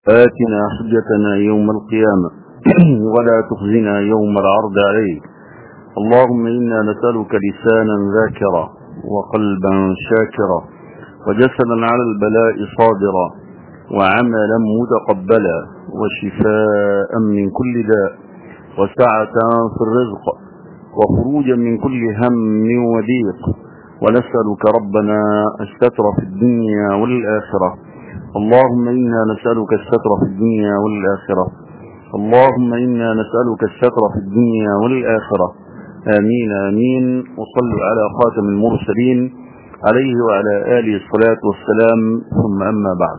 آتنا حجتنا يوم القيامة ولا تخزنا يوم العرض عليك اللهم إنا نسألك لسانا ذاكرا وقلبا شاكرا وجسدا على البلاء صابرا وعملا متقبلا وشفاء من كل داء وسعة في الرزق وخروجا من كل هم وضيق ونسألك ربنا الستر في الدنيا والآخرة اللهم إنا نسألك الستر في الدنيا والآخرة اللهم إنا نسألك الستر في الدنيا والآخرة آمين آمين وصلوا على خاتم المرسلين عليه وعلى آله الصلاة والسلام ثم أما بعد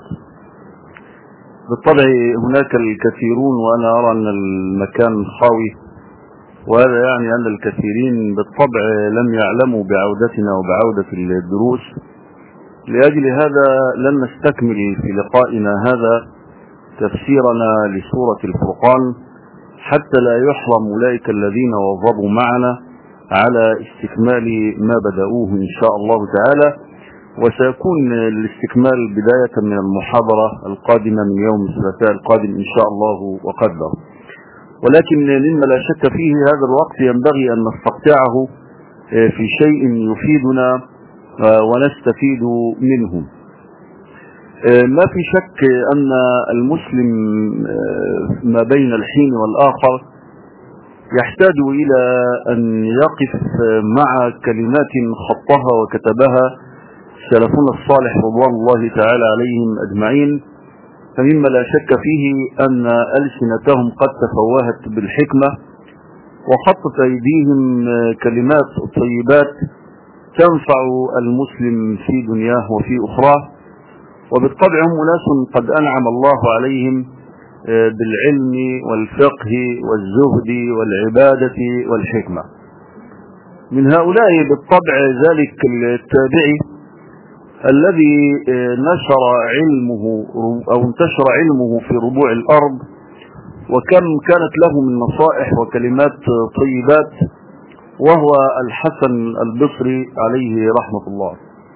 بالطبع هناك الكثيرون وأنا أرى أن المكان خاوي وهذا يعني أن الكثيرين بالطبع لم يعلموا بعودتنا وبعودة الدروس لأجل هذا لن نستكمل في لقائنا هذا تفسيرنا لسورة الفرقان حتى لا يحرم أولئك الذين وظبوا معنا على استكمال ما بدأوه إن شاء الله تعالى وسيكون الاستكمال بداية من المحاضرة القادمة من يوم الثلاثاء القادم إن شاء الله وقدر ولكن مما لا شك فيه هذا الوقت ينبغي أن نستقطعه في شيء يفيدنا ونستفيد منه ما في شك أن المسلم ما بين الحين والآخر يحتاج إلى أن يقف مع كلمات خطها وكتبها سلفنا الصالح رضوان الله تعالى عليهم أجمعين فمما لا شك فيه أن ألسنتهم قد تفوهت بالحكمة وخطت أيديهم كلمات طيبات تنفع المسلم في دنياه وفي أخراه وبالطبع هم ناس قد أنعم الله عليهم بالعلم والفقه والزهد والعبادة والحكمة من هؤلاء بالطبع ذلك التابعي الذي نشر علمه أو انتشر علمه في ربوع الأرض وكم كانت له من نصائح وكلمات طيبات وهو الحسن البصري عليه رحمة الله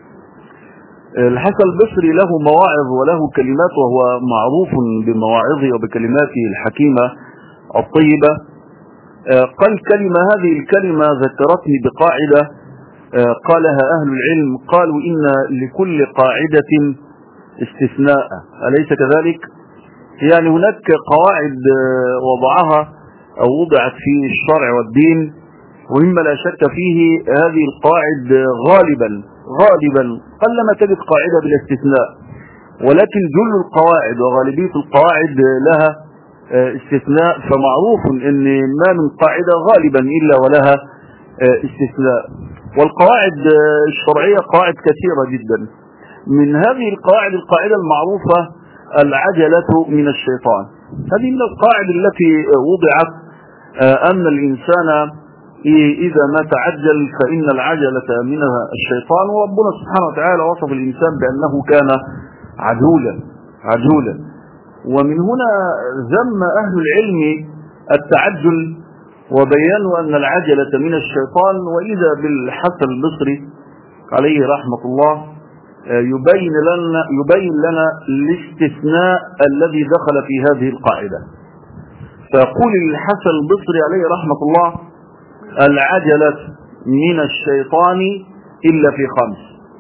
الحسن البصري له مواعظ وله كلمات وهو معروف بمواعظه وبكلماته الحكيمة الطيبة قال كلمة هذه الكلمة ذكرتني بقاعدة قالها أهل العلم قالوا إن لكل قاعدة استثناء أليس كذلك يعني هناك قواعد وضعها أو وضعت في الشرع والدين ومما لا شك فيه هذه القاعد غالبا غالبا قلما تجد قاعدة بالاستثناء ولكن جل القواعد وغالبية القواعد لها استثناء فمعروف ان ما من قاعدة غالبا إلا ولها استثناء والقواعد الشرعية قواعد كثيرة جدا من هذه القواعد القاعدة المعروفة العجلة من الشيطان هذه من القواعد التي وضعت أن الإنسان إذا ما تعجل فإن العجلة منها الشيطان وربنا سبحانه وتعالى وصف الإنسان بأنه كان عجولا عجولا ومن هنا ذم أهل العلم التعجل وبيانوا أن العجلة من الشيطان وإذا بالحسن البصري عليه رحمة الله يبين لنا, يبين لنا الاستثناء الذي دخل في هذه القاعدة فيقول الحسن البصري عليه رحمة الله العجلة من الشيطان إلا في خمس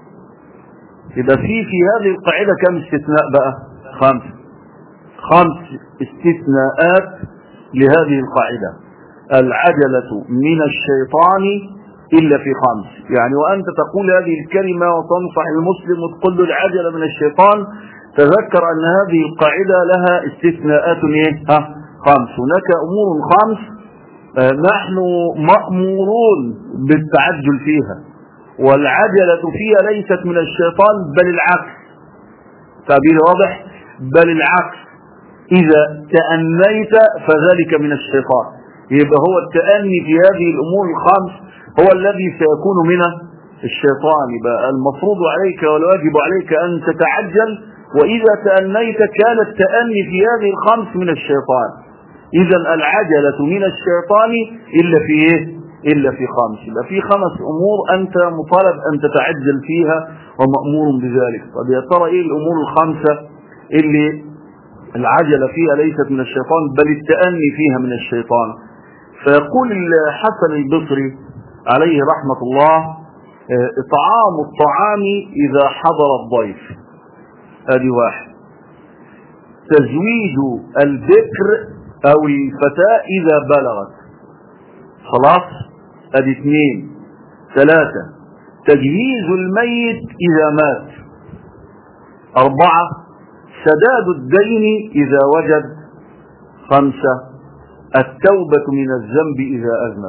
إذا في في هذه القاعدة كم استثناء بقى خمس خمس استثناءات لهذه القاعدة العجلة من الشيطان إلا في خمس يعني وأنت تقول هذه الكلمة وتنصح المسلم وتقول له العجلة من الشيطان تذكر أن هذه القاعدة لها استثناءات إيه؟ ها خمس هناك أمور خمس نحن مأمورون بالتعجل فيها والعجلة فيها ليست من الشيطان بل العكس تعبير واضح بل العكس إذا تأنيت فذلك من الشيطان يبقى هو التأني في هذه الأمور الخمس هو الذي سيكون من الشيطان يبقى المفروض عليك والواجب عليك أن تتعجل وإذا تأنيت كان التأني في هذه الخمس من الشيطان إذا العجلة من الشيطان إلا في إيه؟ إلا في خمس يبقى في خمس أمور أنت مطالب أن تتعجل فيها ومأمور بذلك طب يا ترى إيه الأمور الخمسة اللي العجلة فيها ليست من الشيطان بل التأني فيها من الشيطان فيقول الحسن البصري عليه رحمة الله إطعام الطعام إذا حضر الضيف ادي واحد تزويج البكر أو الفتاة إذا بلغت خلاص ادي اثنين ثلاثة تجهيز الميت إذا مات أربعة سداد الدين إذا وجد خمسة التوبة من الذنب إذا أذنب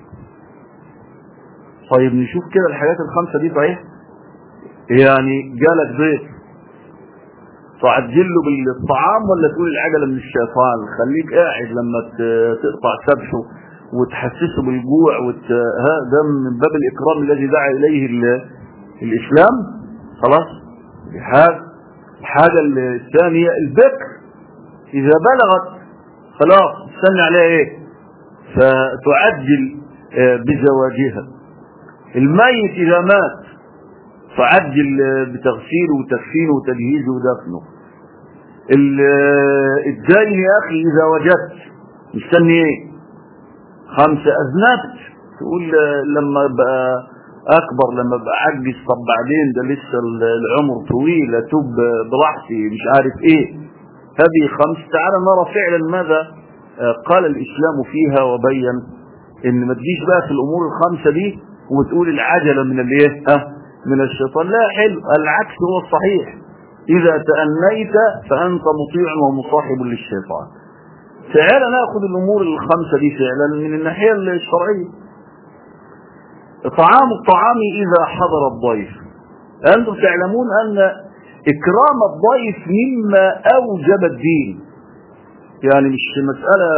طيب نشوف كده الحاجات الخمسة دي صحيح يعني جالك ضيف تعجل له بالطعام ولا تقول العجلة من الشيطان خليك قاعد لما تقطع سبحه وتحسسه بالجوع وت... ده من باب الإكرام الذي دعا إليه ال... الإسلام خلاص حاجة الحاجة الثانية البكر إذا بلغت خلاص استنى عليها إيه فتعجل بزواجها الميت إذا مات تعجل بتغسيله وتكفينه وتجهيزه ودفنه الدين يا أخي إذا وجدت مستني إيه خمسة أذنبت تقول لما بقى أكبر لما بقى عجز طب بعدين ده لسه العمر طويل أتوب براحتي مش عارف إيه هذه خمس تعالى نرى فعلا ماذا قال الإسلام فيها وبين إن ما تجيش بقى في الأمور الخمسة دي وتقول العجلة من الإيه ها من الشيطان لا حلو العكس هو الصحيح إذا تأنيت فأنت مطيع ومصاحب للشيطان تعال ناخذ الامور الخمسه دي فعلا من الناحيه الشرعيه طعام الطعام اذا حضر الضيف انتم تعلمون ان اكرام الضيف مما اوجب الدين يعني مش مساله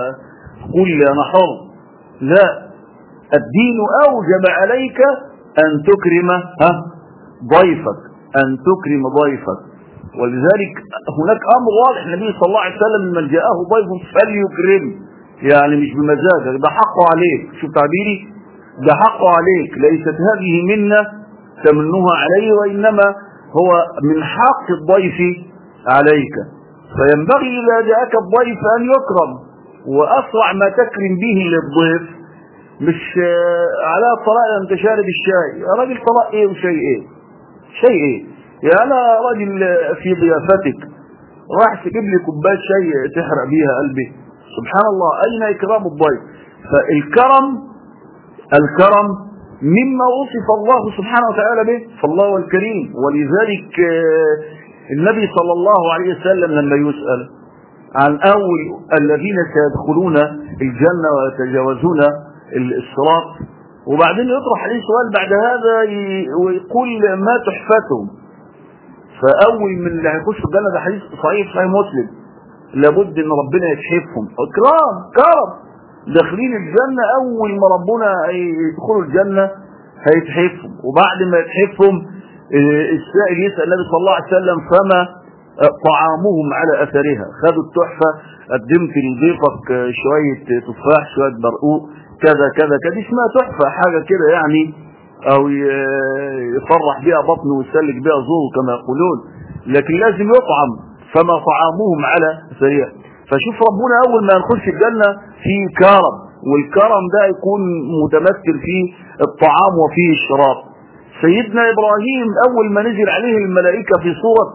قل انا حر لا الدين اوجب عليك ان تكرم ها ضيفك ان تكرم ضيفك ولذلك هناك امر واضح النبي صلى الله عليه وسلم من جاءه ضيف فليكرم يعني مش بمزاجك ده حقه عليك شوف تعبيري ده حقه عليك ليست هذه منا تمنها عليه وانما هو من حق الضيف عليك فينبغي اذا جاءك الضيف ان يكرم واسرع ما تكرم به للضيف مش على طلاق انت شارب الشاي يا راجل طلاق ايه وشيء ايه شيء ايه يا انا راجل في ضيافتك راح تجيب لي كوبايه شاي تحرق بيها قلبي سبحان الله اين اكرام الضيف فالكرم الكرم مما وصف الله سبحانه وتعالى به فالله هو الكريم ولذلك النبي صلى الله عليه وسلم لما يسأل عن أول الذين سيدخلون الجنة ويتجاوزون الصراط وبعدين يطرح عليه سؤال بعد هذا ويقول ما تحفتهم فاول من اللي هيخشوا الجنه ده حديث صحيح صحيح مسلم لابد ان ربنا يتحفهم اكرام كرم داخلين الجنه اول ما ربنا يدخلوا الجنه هيتحفهم وبعد ما يتحفهم السائل يسال النبي صلى الله عليه وسلم فما طعامهم على اثرها خدوا التحفه قدمت لضيفك شويه تفاح شويه برقوق كذا كذا كذا اسمها تحفه حاجه كده يعني او يفرح بها بطنه ويسلك بها زوره كما يقولون لكن لازم يطعم فما طعامهم على سريع فشوف ربنا اول ما نخش الجنه في كرم والكرم ده يكون متمثل في الطعام وفيه الشراب سيدنا ابراهيم اول ما نزل عليه الملائكه في صوره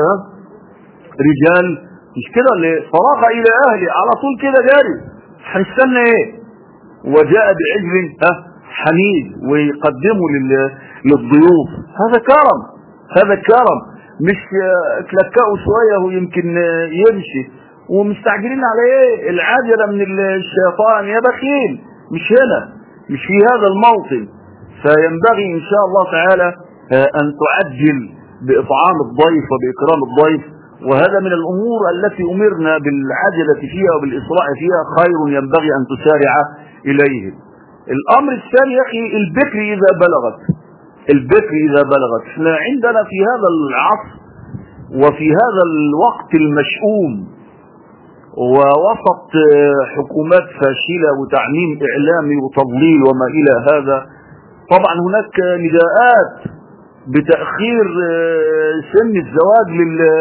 رجال مش كده اللي صراخ الى اهله على طول كده جاري هنستنى ايه وجاء بعجل ها حميد ويقدمه للضيوف هذا كرم هذا كرم مش تلكأوا شوية ويمكن يمشي ومستعجلين على ايه العجلة من الشيطان يا بخيل مش هنا مش في هذا الموطن فينبغي ان شاء الله تعالى ان تعجل باطعام الضيف وباكرام الضيف وهذا من الامور التي امرنا بالعجلة فيها وبالاسراع فيها خير ينبغي ان تسارع اليه الامر الثاني يا اخي البكر اذا بلغت البكر اذا بلغت احنا عندنا في هذا العصر وفي هذا الوقت المشؤوم ووسط حكومات فاشلة وتعميم اعلامي وتضليل وما الى هذا طبعا هناك نداءات بتأخير سن الزواج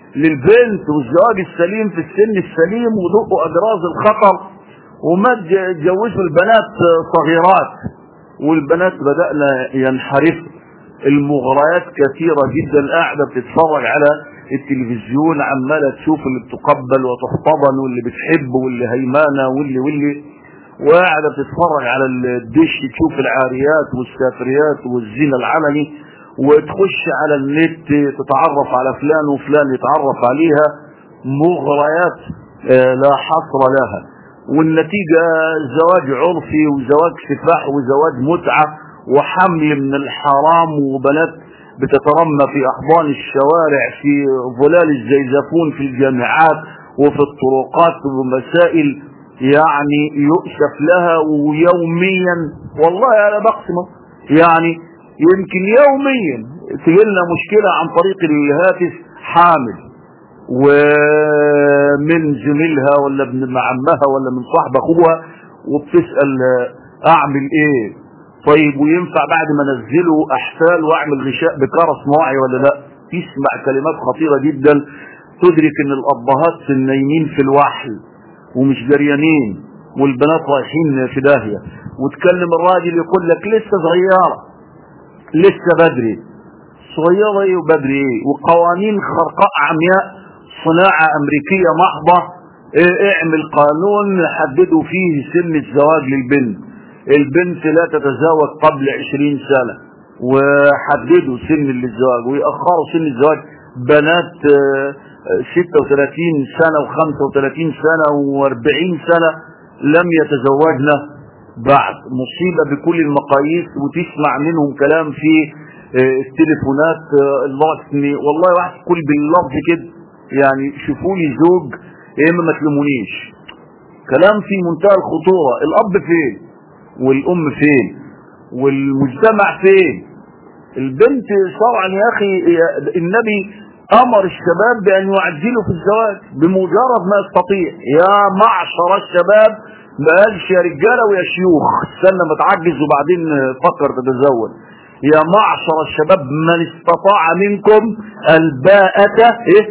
للبنت والزواج السليم في السن السليم ودقوا اجراز الخطر وما تجوزوا البنات صغيرات والبنات بدأنا ينحرف المغريات كثيرة جدا قاعدة بتتفرج على التلفزيون عمالة تشوف اللي بتقبل وتحتضن واللي بتحب واللي هيمانة واللي واللي وقاعدة بتتفرج على الدش تشوف العاريات والسافريات والزنا العملي وتخش على النت تتعرف على فلان وفلان يتعرف عليها مغريات لا حصر لها والنتيجة زواج عرفي وزواج سفاح وزواج متعة وحمل من الحرام وبنات بتترمى في أحضان الشوارع في ظلال الزيزفون في الجامعات وفي الطرقات ومسائل يعني يؤسف لها ويوميا والله أنا بقسمه يعني يمكن يوميا تجيلنا مشكلة عن طريق الهاتف حامل ومن زميلها ولا ابن عمها ولا من صاحب اخوها وبتسأل اعمل ايه طيب وينفع بعد ما انزله احفال واعمل غشاء بكرة صناعي ولا لا تسمع كلمات خطيرة جدا تدرك ان الابهات النايمين في الوحل ومش جريانين والبنات رايحين في داهية وتكلم الراجل يقول لك لسه صغيرة لسه بدري صغيرة ايه وبدري ايه وقوانين خرقاء عمياء صناعة امريكية محضة ايه اعمل قانون حددوا فيه سن الزواج للبنت البنت لا تتزوج قبل عشرين سنة وحددوا سن للزواج ويأخروا سن الزواج بنات ستة وثلاثين سنة وخمسة وثلاثين سنة واربعين سنة لم يتزوجن بعد مصيبة بكل المقاييس وتسمع منهم كلام في التليفونات الله والله واحد كل باللفظ كده يعني شوفوا لي زوج يا اما ما تلمونيش كلام في منتهى الخطورة الاب فين والام فين والمجتمع فين البنت شرعا يا اخي النبي امر الشباب بان يعجلوا في الزواج بمجرد ما يستطيع يا معشر الشباب ما قالش يا رجاله ويا شيوخ استنى ما تعجز وبعدين فكر تتزوج يا معشر الشباب من استطاع منكم الباءة إيه؟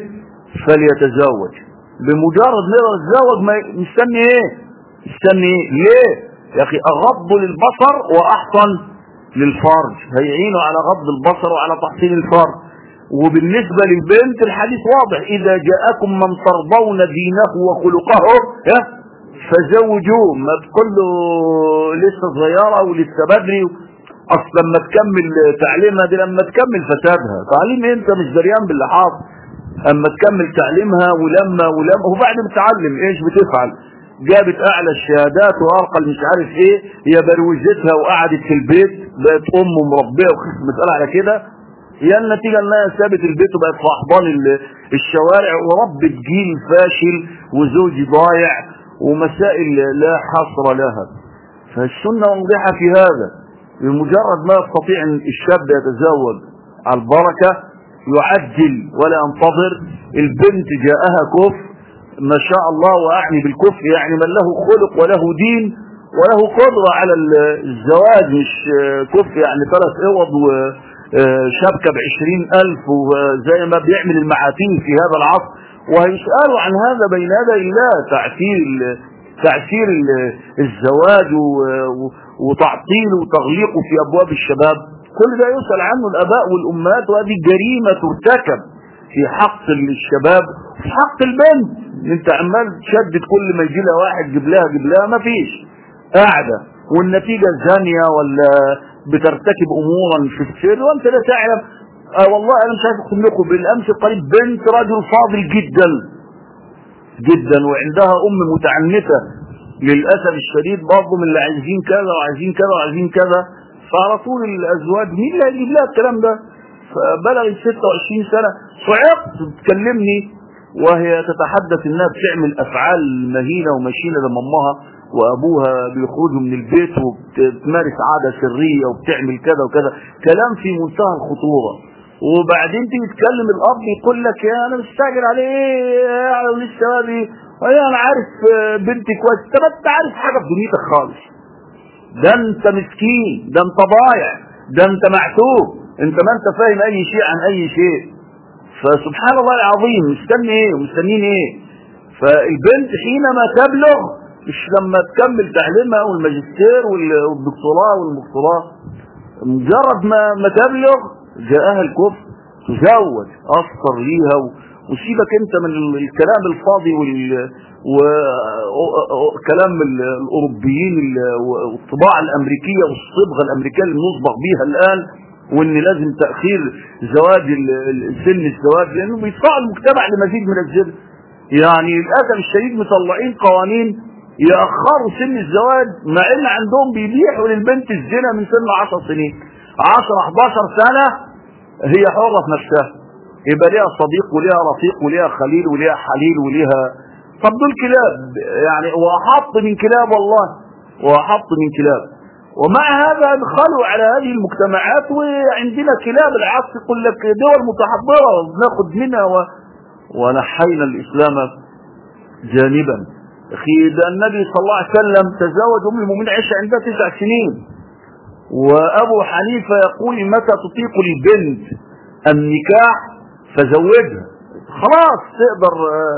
فليتزوج بمجرد ما يتزوج ما مستني ايه مستني ايه ليه يا اخي اغض للبصر واحسن للفرج هيعينوا على غض البصر وعلى تحصيل الفرج وبالنسبة للبنت الحديث واضح اذا جاءكم من ترضون دينه وخلقه اه فزوجوه ما تقول له لسه صغيرة ولسه بدري اصل لما تكمل تعليمها دي لما تكمل فسادها تعليم انت مش دريان باللي حاصل اما تكمل تعليمها ولما ولما وبعد ما تتعلم ايش بتفعل جابت اعلى الشهادات وارقى مش عارف ايه هي بروزتها وقعدت في البيت بقت ام مربيه وخلص مسألة على كده هي النتيجة انها سابت البيت وبقت في احضان الشوارع وربت جيل فاشل وزوج ضايع ومسائل لا حصر لها فالسنة واضحة في هذا بمجرد ما يستطيع الشاب يتزوج على البركة يعجل ولا ينتظر البنت جاءها كفر ما شاء الله واعني بالكفر يعني من له خلق وله دين وله قدرة على الزواج مش كفر يعني ثلاث اوض وشبكة بعشرين الف وزي ما بيعمل المعاتين في هذا العصر وهيسألوا عن هذا بين يدي الله تعثير تعثير الزواج وتعطيله وتغليقه في ابواب الشباب كل ده يسأل عنه الاباء والامهات وهذه جريمة ترتكب في حق الشباب وفي حق البنت انت عمال تشدد كل ما يجي لها واحد جيب لها جيب لها ما فيش قاعدة والنتيجة زانية ولا بترتكب امورا في السر وانت لا تعلم آه والله انا مش عايز اقول لكم بالامس القريب بنت رجل فاضل جدا جدا وعندها ام متعنتة للاسف الشديد برضه من اللي عايزين كذا وعايزين كذا وعايزين كذا فعلى طول الازواج مين اللي هيجيب لها الكلام ده فبلغت 26 سنة صعقت تكلمني وهي تتحدث انها بتعمل افعال مهينة ومشينة لما امها وابوها بيخرجوا من البيت وبتمارس عادة سرية وبتعمل كذا وكذا كلام في منتهى الخطورة وبعدين تيجي تكلم الاب يقول لك يا انا مستعجل عليه ايه لسه بادي انا عارف بنتي كويس طب انت عارف حاجه في دنيتك خالص ده انت مسكين ده انت ضايع ده انت معتوب انت ما انت فاهم اي شيء عن اي شيء فسبحان الله العظيم مستني ايه ومستنيين ايه فالبنت حينما تبلغ مش لما تكمل تعليمها والماجستير والدكتوراه والمقتوراه مجرد ما ما تبلغ جاءها الكفر تزوج اصفر ليها وسيبك انت من الكلام الفاضي وال وكلام الاوروبيين والطباع الامريكيه والصبغه الامريكيه اللي بنصبغ بيها الان وان لازم تاخير زواج سن الزواج لانه بيدفع المجتمع لمزيد من الزنا يعني للاسف الشديد مطلعين قوانين ياخروا سن الزواج مع ان عندهم بيبيحوا للبنت الزنا من سن 10 سنين 10 11 سنه هي حره في نفسها يبقى ليها صديق وليها رفيق وليها خليل وليها حليل وليها طب دول كلاب يعني واحط من كلاب والله واحط من كلاب ومع هذا انخلوا على هذه المجتمعات وعندنا كلاب العكس يقول لك دول متحضره بناخد منها و... ونحينا الاسلام جانبا اخي ده النبي صلى الله عليه وسلم تزوج ام المؤمنين عائشه عندها تسع سنين وابو حنيفه يقول متى تطيق البنت النكاح فزوجها خلاص تقدر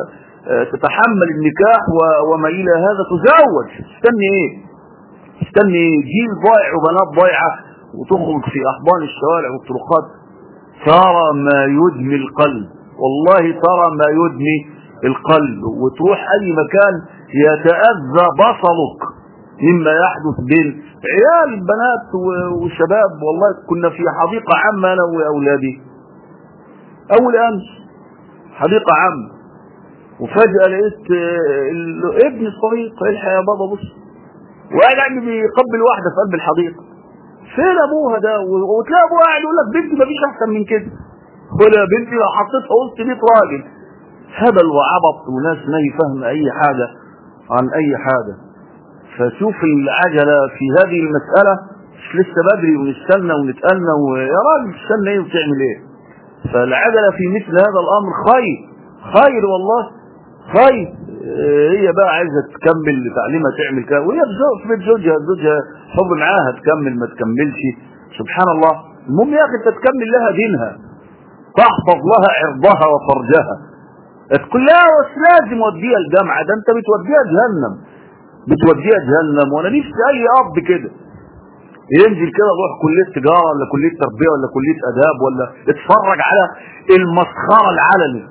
تتحمل النكاح وما الى هذا تزوج استني ايه استني جيل ضايع وبنات ضايعه وتخرج في احضان الشوارع والطرقات ترى ما يدمي القلب والله ترى ما يدمي القلب وتروح اي مكان يتاذى بصرك مما يحدث بين عيال بنات وشباب والله كنا في حديقه عامه انا واولادي اول امس حديقه عامه وفجأة لقيت ابن الصديق الحق يا بابا بص وقاعد عندي بيقبل واحدة في قلب الحديقة فين ابوها ده وتلاقي ابوها قاعد يقول لك بنتي مفيش احسن من كده ولا بنتي لو حطيتها وسط 100 راجل هبل وعبط وناس ما يفهم اي حاجة عن اي حاجة فشوف العجلة في هذه المسألة مش لسه بدري ونستنى ونتأنى ويا راجل تستنى ايه وتعمل ايه فالعجلة في مثل هذا الامر خير خير والله خير هي بقى عايزة تكمل تعليمها تعمل كده وهي في بيت زوجها زوجها حب معاها تكمل ما تكملش سبحان الله المهم يا اخي انت تكمل لها دينها تحفظ لها عرضها وفرجها تقول لها بس لازم اوديها الجامعة ده انت بتوديها جهنم بتوديها جهنم وانا نفسي اي اب كده ينزل كده يروح كلية تجارة ولا كلية تربية ولا كلية اداب ولا اتفرج على المسخرة العلني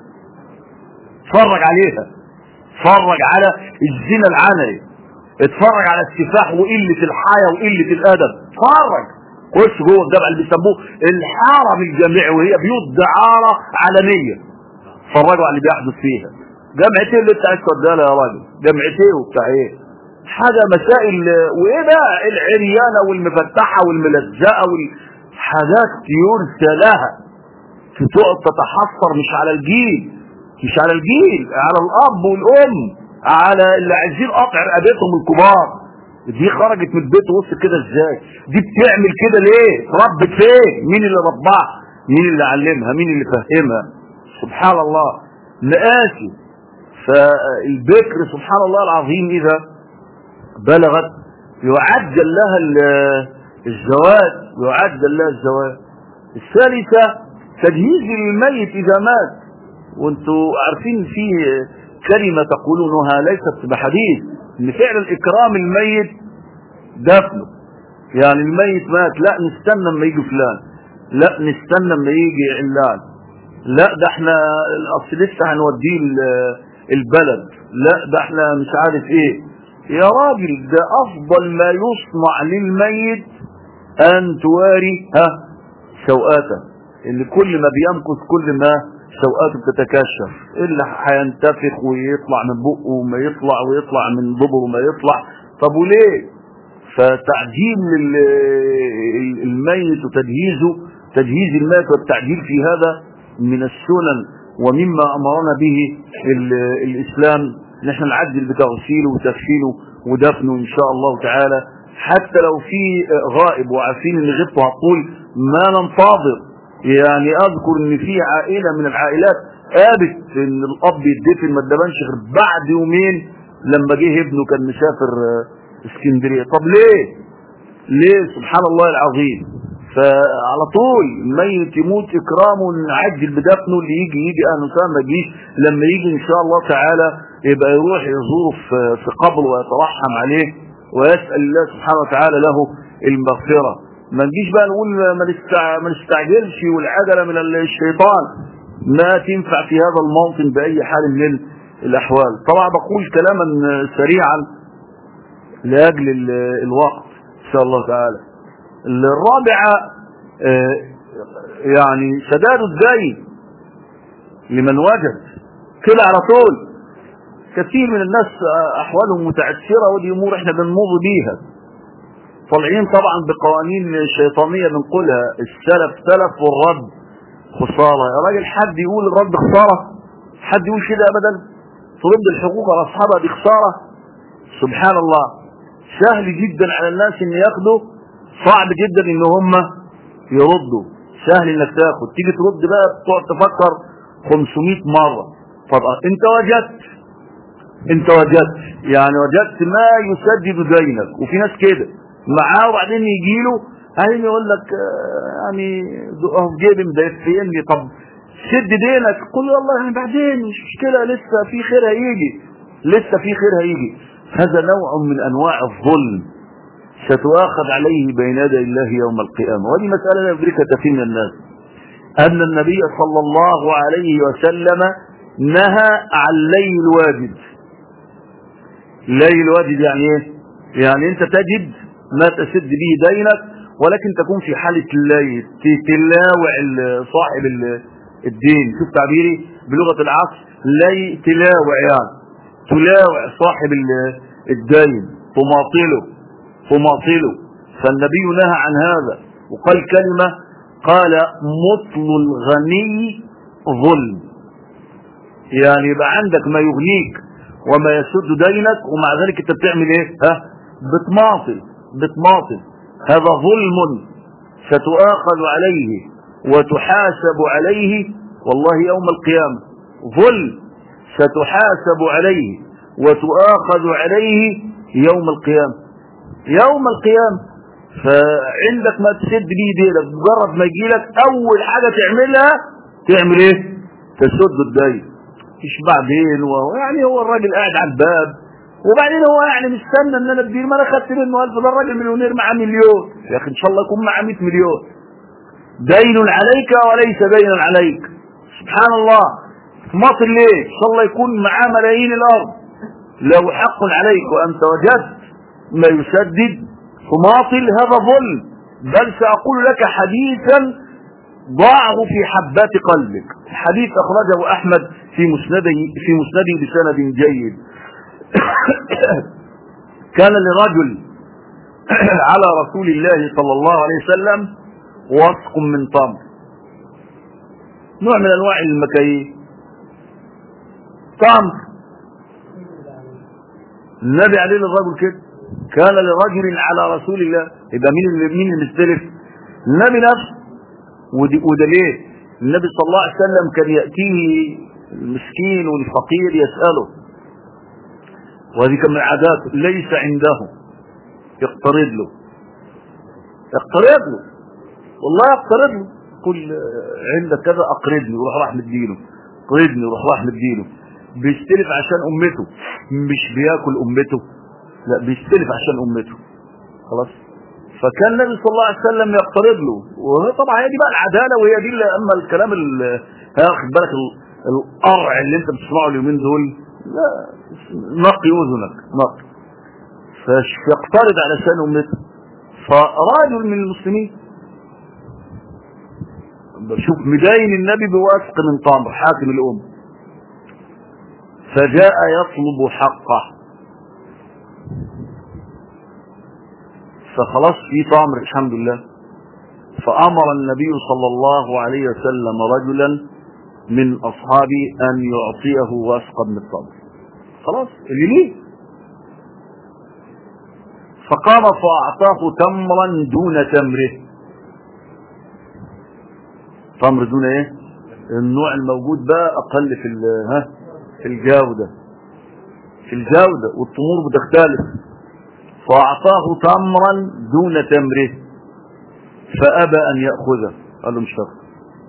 اتفرج عليها اتفرج على الزنا العلني اتفرج على السفاح وقلة الحياة وقلة الادب اتفرج خش جوه الجامعة اللي بيسموه الحرم الجامعي وهي بيوت دعارة عالمية اتفرجوا على اللي بيحدث فيها جامعة ايه اللي انت عايز توديها لها يا راجل جامعة ايه وبتاع ايه حاجة مسائل وايه بقى العريانة والمفتحة والملزقة والحاجات يرثى لها تقعد تتحسر مش على الجيل مش على الجيل على الاب والام على اللي عايزين قطع رقبتهم الكبار دي خرجت من البيت وسط كده ازاي دي بتعمل كده ليه ربت فين مين اللي رباها مين اللي علمها مين اللي فهمها سبحان الله مآسي فالبكر سبحان الله العظيم اذا بلغت يعجل لها الزواج يعجل لها الزواج الثالثة تجهيز الميت اذا مات وانتوا عارفين في كلمة تقولونها ليست بحديث ان فعل اكرام الميت دفنه يعني الميت مات لا نستنى اما يجي فلان لا نستنى اما يجي علان لا ده احنا الاصل لسه هنوديه البلد لا ده احنا مش عارف ايه يا راجل ده افضل ما يصنع للميت ان تواري ها سوءاته اللي كل ما بيمكث كل ما سوءاته بتتكشف اللي هينتفخ ويطلع من بقه وما يطلع ويطلع من ضبه وما يطلع طب وليه فتعجيل الميت وتجهيزه تجهيز الميت والتعجيل في هذا من السنن ومما امرنا به الاسلام نحن نعجل بتغسيله وتكفينه ودفنه ان شاء الله تعالى حتى لو في غائب وعارفين ان غيبته هتطول ما ننتظر يعني اذكر ان في عائلة من العائلات قابت ان الاب يدفن ما اتدفنش غير بعد يومين لما جه ابنه كان مسافر اسكندريه طب ليه ليه سبحان الله العظيم فعلى طول ميت يموت اكرامه نعجل بدفنه اللي يجي يجي اهلا وسهلا ما يجيش لما يجي ان شاء الله تعالى يبقى يروح يزوره في في قبره ويترحم عليه ويسال الله سبحانه وتعالى له المغفره ما نجيش بقى نقول ما نستع- ما نستعجلش والعجله من الشيطان ما تنفع في هذا الموطن باي حال من الاحوال طبعا بقول كلاما سريعا لاجل ال- الوقت ان شاء الله تعالى الرابعه آه، يعني سداد الدين لمن وجد كده على طول كثير من الناس آه، احوالهم متعسره ودي امور احنا بنمر بيها طالعين طبعا بقوانين شيطانيه بنقولها السلف سلف والرد خساره يا راجل حد يقول الرد خساره حد يقول كده ابدا ترد الحقوق على اصحابها دي خساره سبحان الله سهل جدا على الناس ان ياخدوا صعب جدا ان هم يردوا سهل انك تاخد تيجي ترد بقى تقعد تفكر 500 مره طب انت وجدت انت وجدت يعني وجدت ما يسدد دينك وفي ناس كده معاه وبعدين يجي له هين يقول لك آه، يعني اهو في جيبي مدفيني طب سد دينك قل له والله يعني بعدين مش مشكله لسه في خير هيجي لسه في خير هيجي هذا نوع من انواع الظلم ستؤاخذ عليه بين يدي الله يوم القيامه ودي مساله لا يدركها كثير من الناس ان النبي صلى الله عليه وسلم نهى عن لي الواجب لي الواجب يعني ايه يعني انت تجد ما تسد به دينك ولكن تكون في حالة اللي تلاوع ال- صاحب ال- الدين شوف تعبيري بلغة العصر لي تلاوع يعني تلاوع صاحب ال- الدين تماطله تماطله فالنبي نهى عن هذا وقال كلمة قال مطل الغني ظلم يعني يبقى عندك ما يغنيك وما يسد دينك ومع ذلك انت بتعمل ايه ها بتماطل بتماطل هذا ظلم ستؤاخذ عليه وتحاسب عليه والله يوم القيامة ظلم ستحاسب عليه وتؤاخذ عليه يوم القيامة يوم القيامة فعندك ما تسد بيه دينك مجرد ما يجيلك اول حاجة تعملها تعمل ايه تسد الدين مش بعدين وهو يعني هو الراجل قاعد على الباب وبعدين هو يعني مستنى ان انا اديله ما انا خدت منه 1000 ده الراجل مليونير معاه مليون يا اخي ان شاء الله يكون معاه 100 مليون دين عليك وليس دين عليك سبحان الله ماطل ليه ان شاء الله يكون معاه ملايين الارض له حق عليك وانت وجدت ما يسدد فماطل هذا ظلم بل ساقول لك حديثا ضعه في حبات قلبك الحديث اخرجه احمد في مسنده في مسنده بسند جيد كان لرجل على رسول الله صلى الله عليه وسلم وسق من تمر نوع من انواع المكاييل تمر النبي عليه الرجل كده كان لرجل على رسول الله يبقى مين اللي مين اللي مستلف النبي نفسه ودي وده ليه النبي صلى الله عليه وسلم كان يأتيه المسكين والفقير يسأله وهذه كان من عاداته ليس عنده يقترض له يقترض له والله يقترض له كل عندك كذا اقرضني وروح راح مديله اقرضني وروح راح مديله بيستلف عشان امته مش بياكل امته لا بيستلف عشان امته خلاص فكان النبي صلى الله عليه وسلم يقترض له وطبعا هي دي بقى العداله وهي دي اللي اما الكلام ال- هاخد بالك ال- القرع اللي انت بتسمعه اليومين دول لا نقي اذنك نقي فيقترض علشان امته فرجل من المسلمين بشوف مداين النبي بواسق من تمر حاكم الام فجاء يطلب حقه فخلاص في تمر الحمد لله فأمر النبي صلى الله عليه وسلم رجلا من أصحابه أن يعطيه واسقا من التمر خلاص اللي ليه فقام فأعطاه تمرا دون تمره تمر دون ايه النوع الموجود بقى أقل في ال- ها في الجودة في الجودة والتمور بتختلف فأعطاه تمرا دون تمره فابى ان ياخذه قال له مش هاخد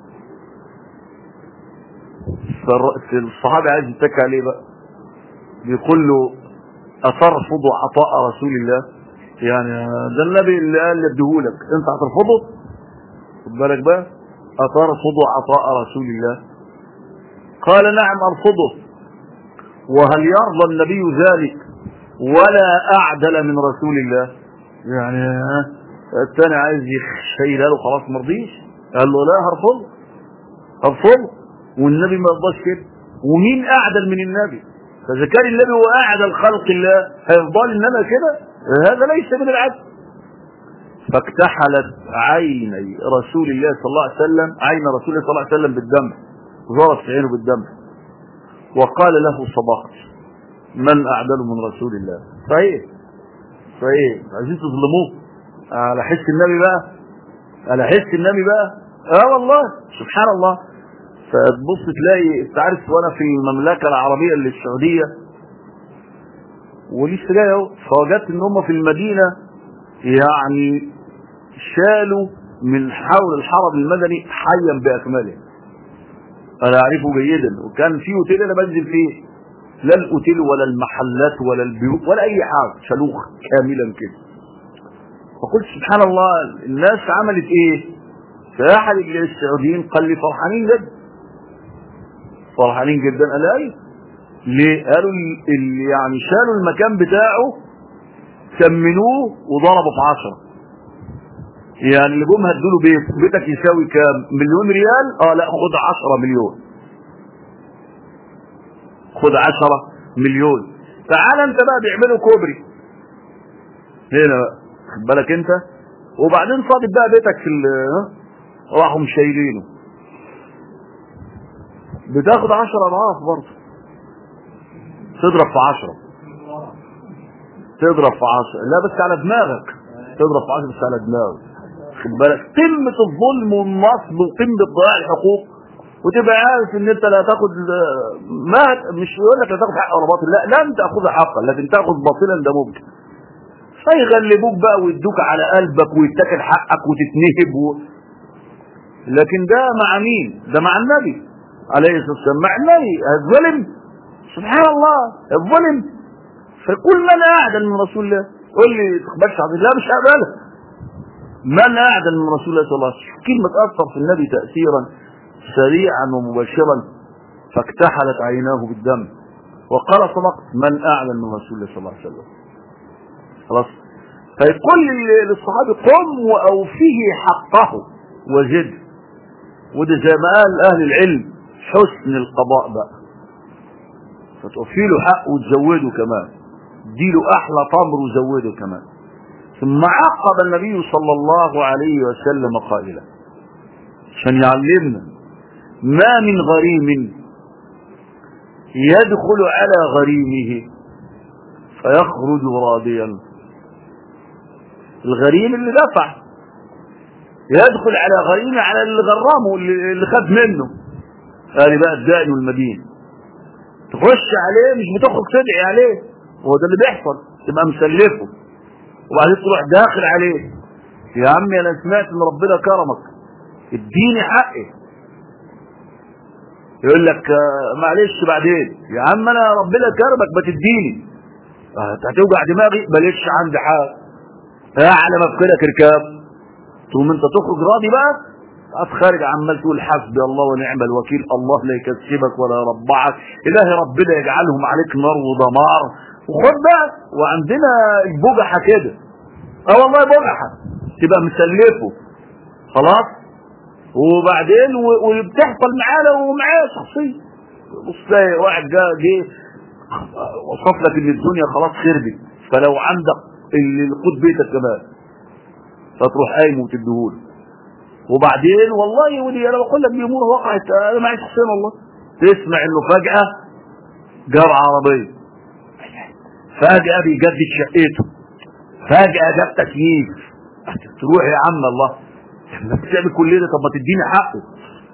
الصحابي عايز يتكى عليه بقى بيقول له اترفض عطاء رسول الله يعني ده النبي اللي قال لي اديهولك انت هترفضه خد بالك بقى اترفض عطاء رسول الله قال نعم ارفضه وهل يرضى النبي ذلك ولا اعدل من رسول الله يعني الثاني عايز يشيلها له خلاص ما رضيش قال له لا هرفضه هرفضه والنبي ما يرضاش كده ومين اعدل من النبي فاذا كان النبي هو اعدل خلق الله هيفضل انما كده هذا ليس من العدل فاكتحلت عيني رسول الله صلى الله عليه وسلم عين رسول الله صلى الله عليه وسلم بالدم ظهرت في عينه بالدم وقال له صدقت من اعدل من رسول الله صحيح صحيح عايزين تظلموه على حس النبي بقى على حس النبي بقى اه والله سبحان الله فتبص تلاقي انت عارف وانا في المملكه العربيه اللي السعوديه ولسه جاي اهو فوجدت ان هم في المدينه يعني شالوا من حول الحرم المدني حيا باكمله انا اعرفه جيدا وكان في اوتيل انا بنزل فيه لا الاوتيل ولا المحلات ولا البيوت ولا اي حاجه شالوه كاملا كده فقلت سبحان الله الناس عملت ايه فاحد السعوديين قال لي فرحانين جدا فرحانين جدا قال ايه ليه قالوا اللي يعني شالوا المكان بتاعه ثمنوه وضربوا في عشرة يعني اللي جم هدوا له بيت بيتك يساوي كام مليون ريال اه لا خد عشرة مليون خد عشرة مليون تعال انت بقى بيعملوا كوبري هنا بقى خد بالك انت وبعدين صادف بقى بيتك في راحوا مشايلينه بتاخد عشرة اضعاف برضه تضرب في عشرة تضرب في عشرة لا بس على دماغك تضرب في عشرة بس على دماغك خد بالك قمة الظلم والنصب وقمة ضياع الحقوق وتبقى عارف ان انت لا تاخد ما مش يقول لك لا تاخد حق ولا باطل لا لن تاخذ حقا لكن تاخذ باطلا ده ممكن فيغلبوك بقى ويدوك على قلبك ويتاكل حقك وتتنهب و... لكن ده مع مين ده مع النبي عليه الصلاه والسلام مع النبي الظلم سبحان الله الظلم فيقول من اعدل من رسول الله قول لي تقبلش عبد الله مش هقبلها من اعدل من رسول الله صلى الله عليه وسلم كلمه اثر في النبي تاثيرا سريعا ومباشرا فاكتحلت عيناه بالدم وقال صدقت من اعلن من رسول الله صلى الله عليه وسلم خلاص فيقول للصحابي قم واوفيه حقه وزد وده زي ما قال اهل العلم حسن القضاء بقى فتوفي له حق وتزوده كمان اديله احلى تمر وزوده كمان ثم عقب النبي صلى الله عليه وسلم قائلا عشان يعلمنا ما من غريم يدخل على غريمه فيخرج راضيا الغريم اللي دفع يدخل على غريمه على اللي غرامه اللي خد منه قال بقى الدائن والمدين تخش عليه مش بتخرج تدعي عليه هو ده اللي بيحصل تبقى مسلفه وبعدين تروح داخل عليه يا عمي انا سمعت ان ربنا كرمك اديني حقي يقول لك معلش بعدين يا عم انا ربنا كرمك ما تديني هتوجع دماغي ماليش عندي حاجه اعلى مفكرك ركاب ثم انت تخرج راضي بقى خارج عمال تقول حسبي الله ونعم الوكيل الله لا يكسبك ولا يربعك الهي ربنا يجعلهم عليك نار ودمار وخد بقى وعندنا البجحه كده اه والله بجحه تبقى مسلفه خلاص وبعدين وبتحصل معانا ومعاه شخصيا بص تلاقي واحد جه جه وصف لك ان الدنيا خلاص خربت فلو عندك اللي يقود بيتك كمان فتروح قايم وتديهوله وبعدين والله ودي انا بقول لك دي امور وقعت انا معي شخصيا والله تسمع انه فجاه جاب عربيه فجاه بيجدد شقته فجاه جاب تكييف تروح يا عم الله انك بتعمل كل ده طب ما تديني حقه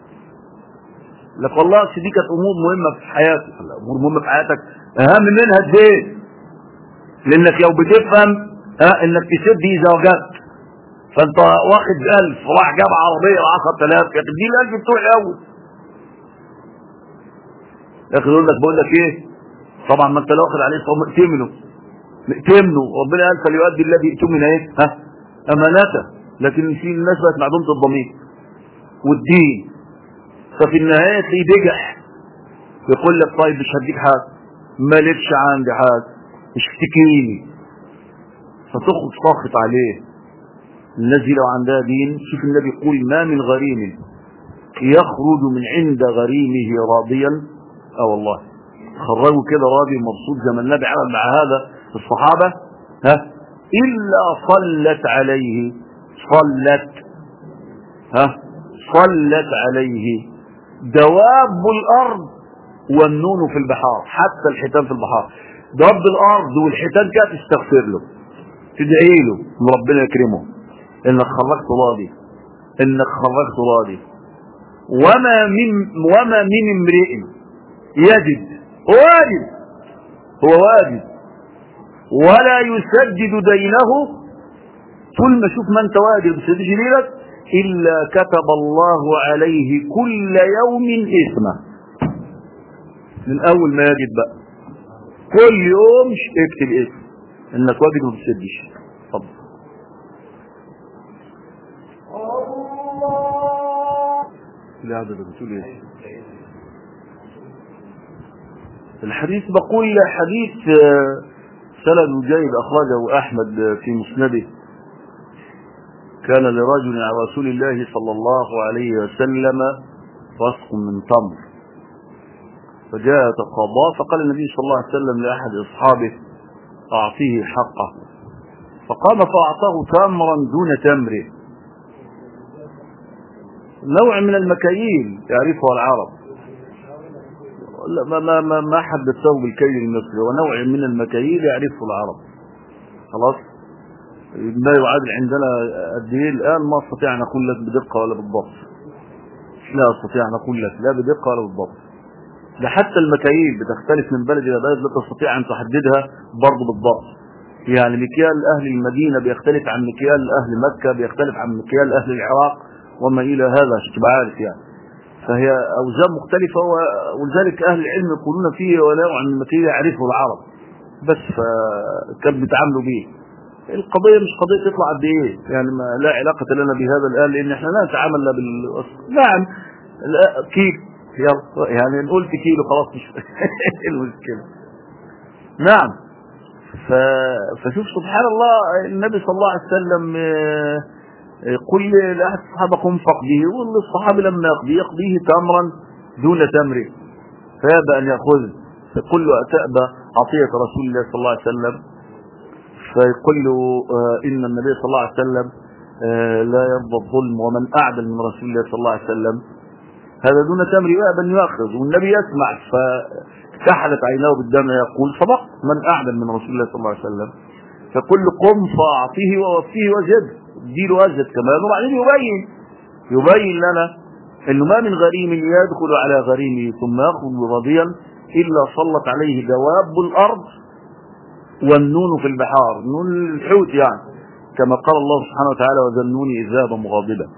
لك والله دي كانت امور مهمه في حياتك امور مهمه في حياتك اهم منها الدين لانك لو بتفهم ها انك تسد اذا وجدت فانت واخد ألف راح جاب عربية 10000 يا تدي الألف بتوع الأول لكن يقول لك بقول لك ايه طبعا ما انت لو واخد عليه صوم ائتمنه ائتمنه ربنا قال فليؤدي الذي ائتمن ايه ها امانته لكن في الناس بقت معدومه الضمير والدين ففي النهايه تلاقيه بجح يقول لك طيب مش هديك حاجه مالكش عندي حاجه اشتكيني فتخرج ساخط عليه الناس دي لو عندها دين شوف النبي يقول ما من غريم يخرج من عند غريمه راضيا اه والله خرجوا كده راضي ومبسوط زي ما النبي عمل مع هذا الصحابة ها إلا صلت عليه صلت ها صلت عليه دواب الأرض والنون في البحار حتى الحيتان في البحار دواب الأرض والحيتان كانت تستغفر له تدعي له ان ربنا يكرمه انك خرجت راضي انك خرجت راضي وما من وما من امرئ يجد واجد هو واجد ولا يسدد دينه طول ما شوف ما انت واجد بسدد دينك الا كتب الله عليه كل يوم اسمه من اول ما يجد بقى كل يوم اكتب اسم انك واجد وما بتسدش اتفضل لا هذا بتقول ايه الحديث بقول حديث سند جيد أخرجه أحمد في مسنده كان لرجل عن رسول الله صلى الله عليه وسلم رسق من تمر فجاء تقاضاه فقال النبي صلى الله عليه وسلم لأحد أصحابه أعطيه حقه فقام فأعطاه تمرا دون تمره نوع من المكاييل يعرفها العرب لا ما ما ما, ما حدثه بالكيل المصري ونوع من المكاييل يعرفه العرب خلاص ما يعادل عندنا قد ايه الان ما استطيع ان اقول لك بدقه ولا بالضبط لا استطيع ان اقول لك لا بدقه ولا بالضبط ده حتى المكاييل بتختلف من بلد الى بلد لا تستطيع ان تحددها برضه بالضبط يعني مكيال اهل المدينه بيختلف عن مكيال اهل مكه بيختلف عن مكيال اهل العراق وما الى هذا عشان تبقى عارف يعني فهي أوزان مختلفة ولذلك أهل العلم يقولون فيه ونوع من المكيال يعرفه العرب بس فكان بيتعاملوا به القضية مش قضية تطلع قد ايه يعني ما لا علاقة لنا بهذا الآن لأن احنا لا نتعامل لا بال نعم كيل يلا يعني نقول كيلو خلاص مش المشكلة نعم ف... فشوف سبحان الله النبي صلى الله عليه وسلم قل لأحد الصحابة قم فقده والصحابة لما يقضي يقضيه تمرا دون تمر فيابى أن يأخذ فيقول له أتأبى عطية رسول الله صلى الله عليه وسلم فيقول له إن النبي صلى الله عليه وسلم لا يرضى الظلم ومن أعدل من رسول الله صلى الله عليه وسلم هذا دون تمر يأبى أن يأخذ والنبي يسمع فكحلت عيناه بالدم يقول صدق من أعدل من رسول الله صلى الله عليه وسلم فكل قم فأعطيه ووفيه وزده اديله أزد كمان وبعدين يبين يبين لنا انه ما من غريم يدخل على غريمه ثم يخرج راضيا الا صلت عليه دواب الارض والنون في البحار نون الحوت يعني كما قال الله سبحانه وتعالى وذنوني اذ ذهب مغاضبا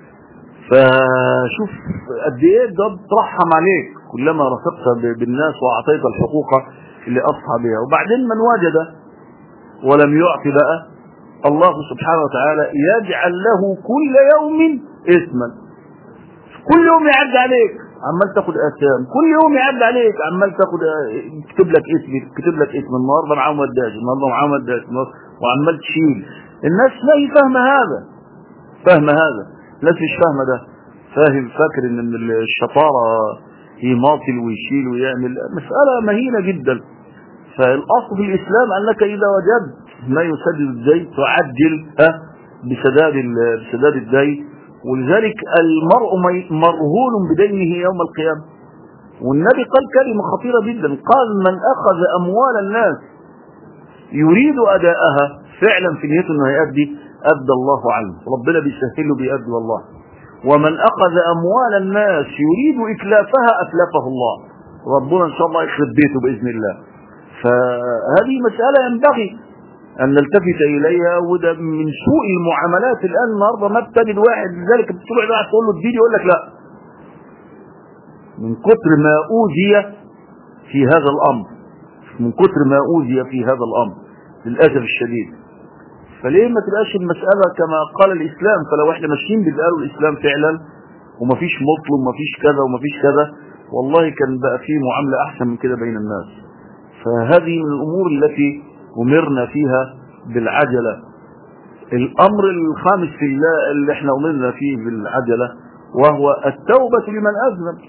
فشوف قد ايه ده ترحم عليك كلما رفقت بالناس واعطيت الحقوق اللي اصحى بها وبعدين من وجد ولم يعطي بقى الله سبحانه وتعالى يجعل له كل يوم اسما كل يوم يعد عليك عمال تاخد اسام كل يوم يعد عليك عمال تاخد يكتب لك اسم يكتب لك اسم النهارده معاه مداش النهارده معاه مداش وعمال تشيل الناس ما هي فاهمه هذا فاهمه هذا الناس مش فاهمه ده فاهم فاكر ان الشطاره يماطل ويشيل ويعمل مساله مهينه جدا فالاصل في الاسلام انك اذا وجدت ما يسدد الدين تعجل ها بسداد بسداد الدين ولذلك المرء مرهون بدينه يوم القيامة والنبي قال كلمة خطيرة جدا قال من أخذ أموال الناس يريد أداءها فعلا في نيته أنه يؤدي أدى الله عنه ربنا بيسهله بيأدي والله ومن أخذ أموال الناس يريد إتلافها أتلفه الله ربنا إن شاء الله يخرب بيته بإذن الله فهذه مسألة ينبغي ان نلتفت اليها وده من سوء المعاملات الان النهارده ما بتجد واحد لذلك بتروح واحد تقول له الدين يقول لك لا من كتر ما اوذي في هذا الامر من كتر ما اوذي في هذا الامر للاسف الشديد فليه ما تبقاش المساله كما قال الاسلام فلو احنا ماشيين باللي قاله الاسلام فعلا ومفيش مطلب ومفيش كذا ومفيش كذا والله كان بقى فيه معامله احسن من كده بين الناس فهذه من الامور التي امرنا فيها بالعجله الامر الخامس في الله اللي احنا امرنا فيه بالعجله وهو التوبه لمن اذنب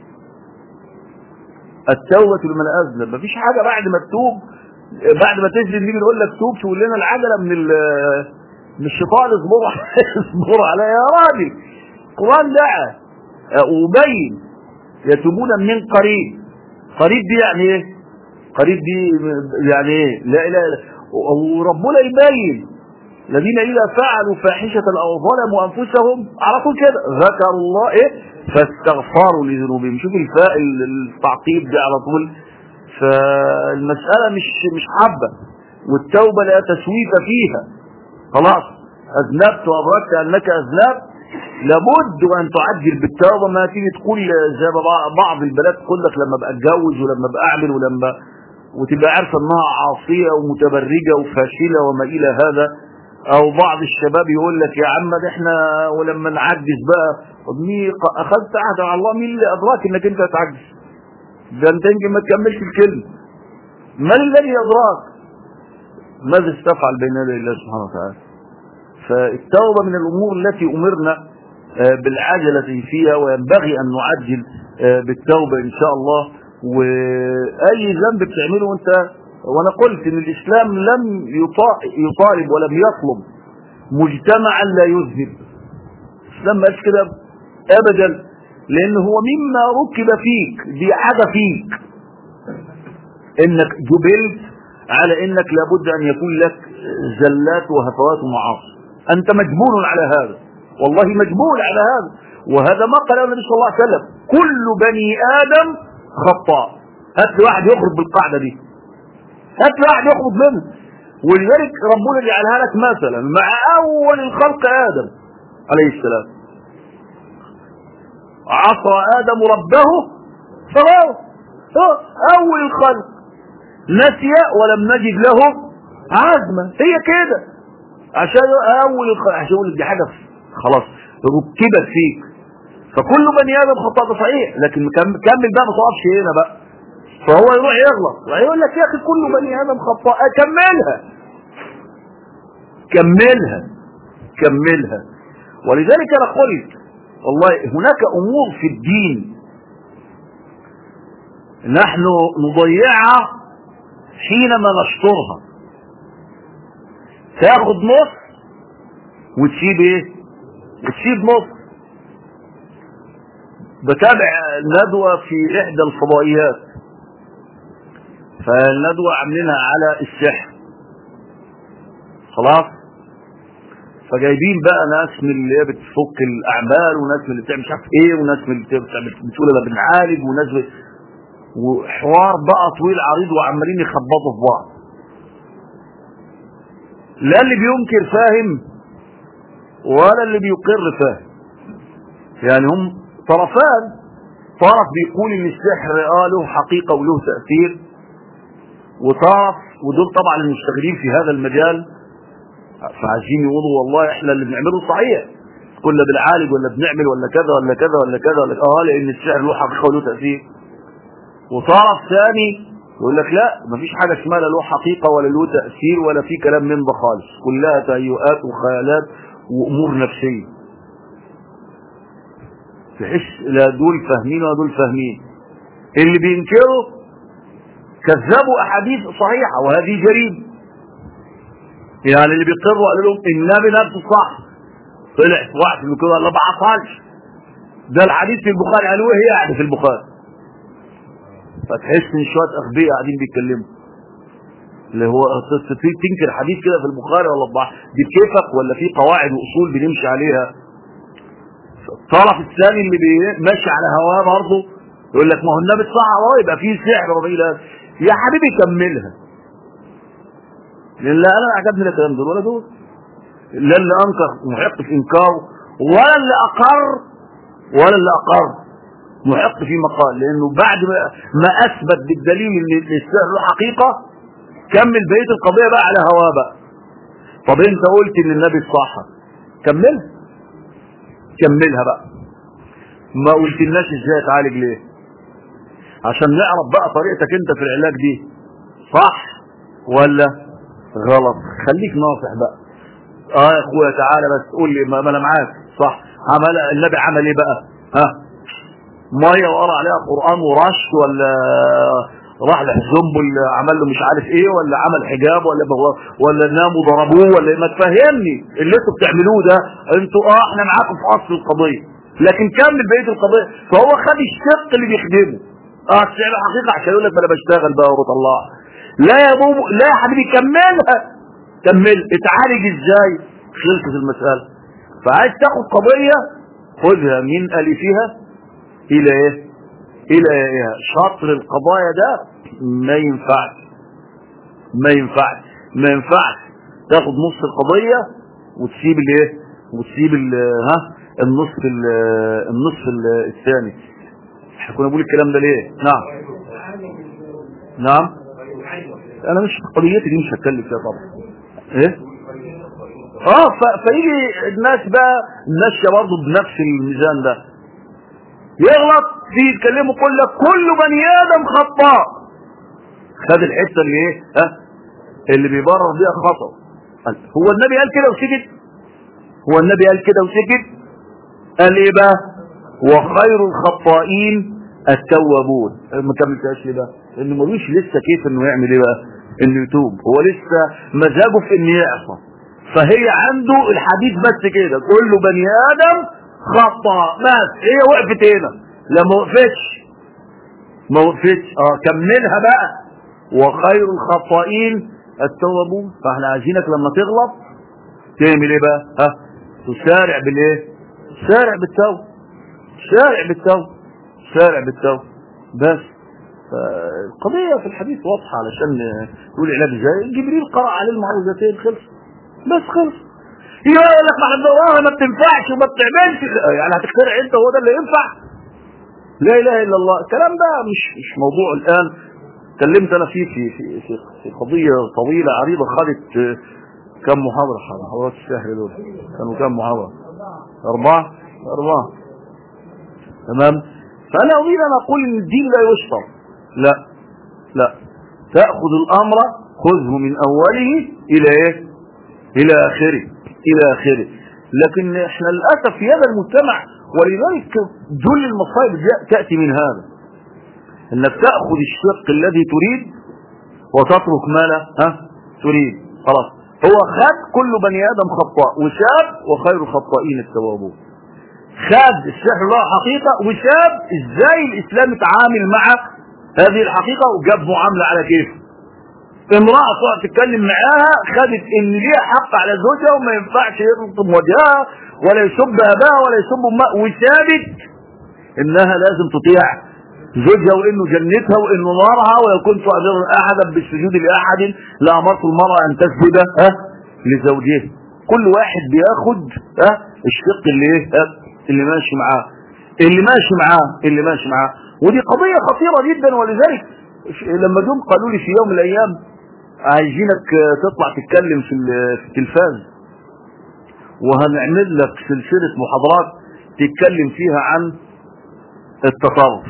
التوبة لمن أذنب مفيش حاجة بعد ما تتوب بعد ما تسجد نيجي نقول لك توب تقول لنا العجلة من من الشيطان اصبروا اصبروا عليها يا راجل القرآن دعا وبين يتوبون من قريب قريب دي يعني ايه؟ قريب دي يعني ايه؟ لا اله الا وربنا يبين الذين اذا فعلوا فاحشة او ظلموا انفسهم على طول كده ذكروا الله ايه؟ فاستغفروا لذنوبهم شوف الفاء التعقيب دي على طول فالمسألة مش مش حبة والتوبة لا تسويف فيها خلاص أذنبت وأدركت أنك أذنبت لابد أن تعجل بالتوبة ما تيجي تقول زي بعض البنات تقول لك لما ابقى اتجوز ولما ابقى اعمل ولما وتبقى عارفه انها عاصيه ومتبرجه وفاشله وما الى هذا او بعض الشباب يقول لك يا عم ده احنا ولما نعجز بقى مين اخذت عهد على الله مين اللي ادراك انك انت هتعجز ده انت يمكن ما تكملش الكلمه من الذي ادراك ماذا استفعل بين يدي الله سبحانه وتعالى فالتوبه من الامور التي امرنا بالعجله فيها وينبغي ان نعجل بالتوبه ان شاء الله واي ذنب بتعمله انت وانا قلت ان الاسلام لم يطالب ولم يطلب مجتمعا لا يذنب الاسلام ما قالش كده ابدا لان هو مما ركب فيك دي عاده فيك انك جبلت على انك لابد ان يكون لك زلات وهفوات ومعاصي انت مجبول على هذا والله مجبول على هذا وهذا ما قاله النبي صلى الله عليه وسلم كل بني ادم خطاء هات لي واحد يخرج بالقاعده دي هات لي واحد يخرج منه ولذلك ربنا جعلها لك مثلا مع اول الخلق ادم عليه السلام عصى ادم ربه فغوى اول الخلق نسي ولم نجد له عزما هي كده عشان اول الخلق عشان يقول دي حاجه خلاص ركبت فيك فكل بني ادم خطأ صحيح لكن كمل بقى ما تقفش هنا بقى فهو يروح يغلط ويقول لك يا اخي كل بني ادم خطاء كملها كملها كملها ولذلك انا قلت والله هناك امور في الدين نحن نضيعها حينما نشطرها تاخد نص وتسيب ايه وتسيب نص بتابع ندوة في احدى الفضائيات فالندوة عاملينها على السحر خلاص فجايبين بقى ناس من اللي هي بتفك الاعمال وناس من اللي بتعمل مش عارف ايه وناس من اللي بتقول انا بنعالج وناس ب... وحوار بقى طويل عريض وعمالين يخبطوا في بعض لا اللي بينكر فاهم ولا اللي بيقر فاهم يعني هم طرفان طرف بيقول ان السحر اه له حقيقه وله تاثير وطرف ودول طبعا المشتغلين في هذا المجال فعايزين يقولوا والله احنا اللي بنعمله صحيح كنا بنعالج ولا بنعمل ولا كذا ولا كذا ولا كذا ولا اه لان السحر له حقيقه وله تاثير وطرف ثاني يقول لك لا مفيش حاجه اسمها لا له حقيقه ولا له تاثير ولا في كلام من ده خالص كلها تهيؤات وخيالات وامور نفسيه تحس لا دول فاهمين ولا دول فاهمين اللي بينكروا كذبوا احاديث صحيحه وهذه جريمه يعني اللي بيقروا قالوا لهم النبي نفسه صح طلع في واحد من كده ما بعطلش ده الحديث في البخاري قالوا ايه يعني في البخاري فتحس ان شويه اغبياء قاعدين بيتكلموا اللي هو تنكر حديث كده في البخاري ولا الضعف دي كيفك ولا في قواعد واصول بنمشي عليها الطرف الثاني اللي ماشي على هواه برضه يقول لك ما هو النبي صح اهو يبقى فيه سحر وما الى يا حبيبي كملها لان لا انا عجبني لا الكلام دول ولا دول لا اللي انكر محق في انكاره ولا اللي اقر ولا اللي اقر محق في مقال لانه بعد ما, ما اثبت بالدليل ان السحر له حقيقه كمل بقيه القضيه بقى على هواه بقى طب انت قلت ان النبي صح كملها كملها بقى ما قلتلناش ازاي تعالج ليه عشان نعرف بقى طريقتك انت في العلاج دي صح ولا غلط خليك ناصح بقى اه يا اخويا تعالى بس قول لي ما انا معاك صح عمل النبي عمل ايه بقى ها ميه وقرا عليها قران ورش ولا راح لحزنبل عمل له مش عارف ايه ولا عمل حجاب ولا ولا ناموا ضربوه ولا ما تفهمني اللي انتوا بتعملوه ده انتوا اه احنا معاكم في اصل القضيه لكن كمل بقيه القضيه فهو خد الشق اللي بيخدمه اه السعر حقيقه عشان يقول لك انا بشتغل بقى وبطلع لا يا بوبو لا يا حبيبي كملها كمل اتعالج ازاي خلصت المساله فعايز تاخد قضيه خذها من الفها الى ايه الى ايه شطر القضايا ده ما ينفعش ما ينفعش ما ينفعش تاخد نص القضيه وتسيب الايه وتسيب ال ها النصف ال النصف ال الثاني احنا كنا بنقول الكلام ده ليه نعم نعم انا مش قضيتي دي مش هتكلم فيها طبعا ايه اه فيجي الناس بقى ماشيه برضه بنفس الميزان ده يغلط في يتكلموا كل كل بني ادم خطاء خد الحته اللي ايه ها اللي بيبرر بيها خطا هو النبي قال كده وسكت هو النبي قال كده وسكت قال ايه بقى وخير الخطائين التوابون ما كملتهاش ليه بقى انه ملوش لسه كيف انه يعمل ايه بقى انه يتوب هو لسه مزاجه في انه يعصى فهي عنده الحديث بس كده كل بني ادم خطا بس هي وقفت هنا لا ما وقفتش ما وقفتش اه كملها بقى وخير الخطائين التوابون فاحنا عايزينك لما تغلط تعمل ايه بقى ها تسارع بالايه سارع بالتوبه سارع بالتوبه سارع بالتوبه بس القضية في الحديث واضحة علشان تقول علاج ازاي جبريل قرأ عليه المعوذتين خلص بس خلص يقول لك ما احنا ما بتنفعش وما بتعملش يعني هتخترع انت هو ده اللي ينفع لا اله الا الله الكلام ده مش مش موضوع الان اتكلمت انا فيه في في في, في قضيه طويله عريضه خدت كم محاضره محاضرات الشهر دول كانوا كم محاضره اربعه اربعه تمام فانا اريد ان اقول ان الدين لا يشطر لا لا تاخذ الامر خذه من اوله الى ايه الى اخره الى اخره لكن احنا للاسف في هذا المجتمع ولذلك جل المصائب تاتي من هذا انك تاخذ الشق الذي تريد وتترك ما لا ها تريد خلاص هو خد كل بني ادم خطاء وشاب وخير الخطائين التوابون خد السحر له حقيقه وشاب ازاي الاسلام اتعامل مع هذه الحقيقه وجاب معامله على كيفه امرأة تقعد تتكلم معاها خدت ان ليها حق على زوجها وما ينفعش يرطب وجهها ولا يسب اباها ولا يسب امها وثابت انها لازم تطيع زوجها وانه جنتها وانه نارها ولو كنت امر احدا بالسجود لاحد لامرت المرأة ان تسجد ها لزوجها كل واحد بياخد ها الشق اللي ايه اللي ماشي معاه اللي ماشي معاه اللي ماشي معاه ودي قضية خطيرة جدا ولذلك لما جم قالوا لي في يوم من الايام عايزينك تطلع تتكلم في التلفاز وهنعمل لك سلسلة محاضرات تتكلم فيها عن التطرف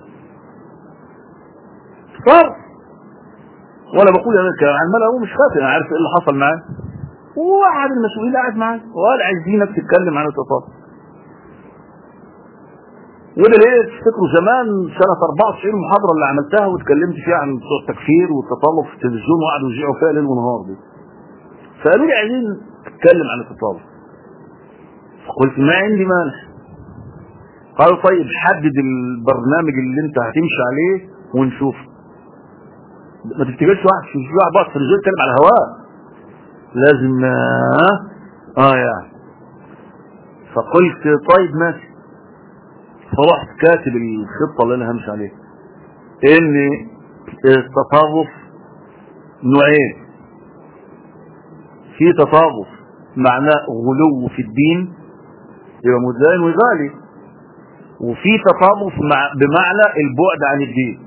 تطرف ولا بقول انا عن ملا هو مش خاطئ انا عارف ايه اللي حصل معاه وواحد المسؤولين قاعد معاه وقال عايزينك تتكلم عن التطرف وده ليه تفتكروا زمان سنة 94 المحاضرة اللي عملتها واتكلمت فيها عن بتوع التكفير والتطرف في التلفزيون وقعدوا يذيعوا فيها ليل ونهار دي فقالوا لي عايزين تتكلم عن التطرف فقلت ما عندي مانع قالوا طيب حدد البرنامج اللي انت هتمشي عليه ونشوف ما تفتكرش واحد في واحد بقى في يتكلم على الهواء لازم اه, آه يعني فقلت طيب ماشي فرحت كاتب الخطة اللي انا همشي عليها ان التطرف نوعين في تطابق معناه غلو في الدين يبقى متدين وغالي وفي تطابق مع بمعنى البعد عن الدين